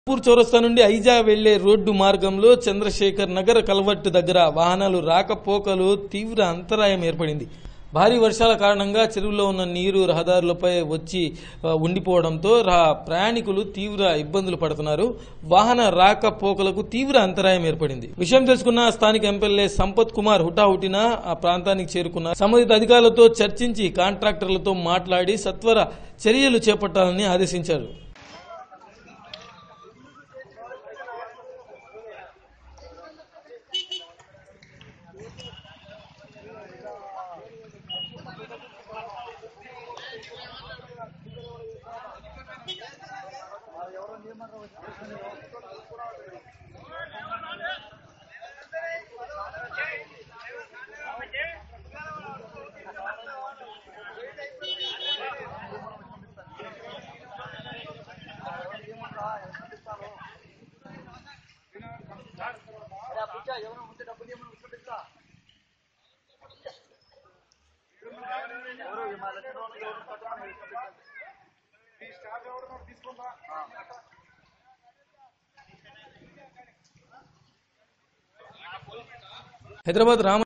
poor చౌరస్తా నుండి ఐజా వెళ్లే రోడ్డు మార్గంలో చంద్రశేఖర్ నగర్ కల్వర్టు దగ్గర వాహనాలు రాకపోకలు తీవ్ర అంతరాయం ఏర్పడింది భారీ వర్షాల కారణంగా చెరువులో ఉన్న నీరు రహదారులపై వచ్చి ఆ, ఉండిపోవడంతో రా- ప్రయాణికులు తీవ్ర ఇబ్బందులు పడుతున్నారు వాహన రాకపోకలకు తీవ్ర అంతరాయం ఏర్పడింది విషయం తెలుసుకున్న స్థానిక ఎమ్మెల్యే సంపత్ కుమార్ హుటాహుటిన ఆ ప్రాంతానికి చేరుకున్నారు సంబంధిత అధికారులతో చర్చించి కాంట్రాక్టర్లతో మాట్లాడి సత్వర చర్యలు చేపట్టాలని ఆదేశించారు హైదరాబాద్ రామ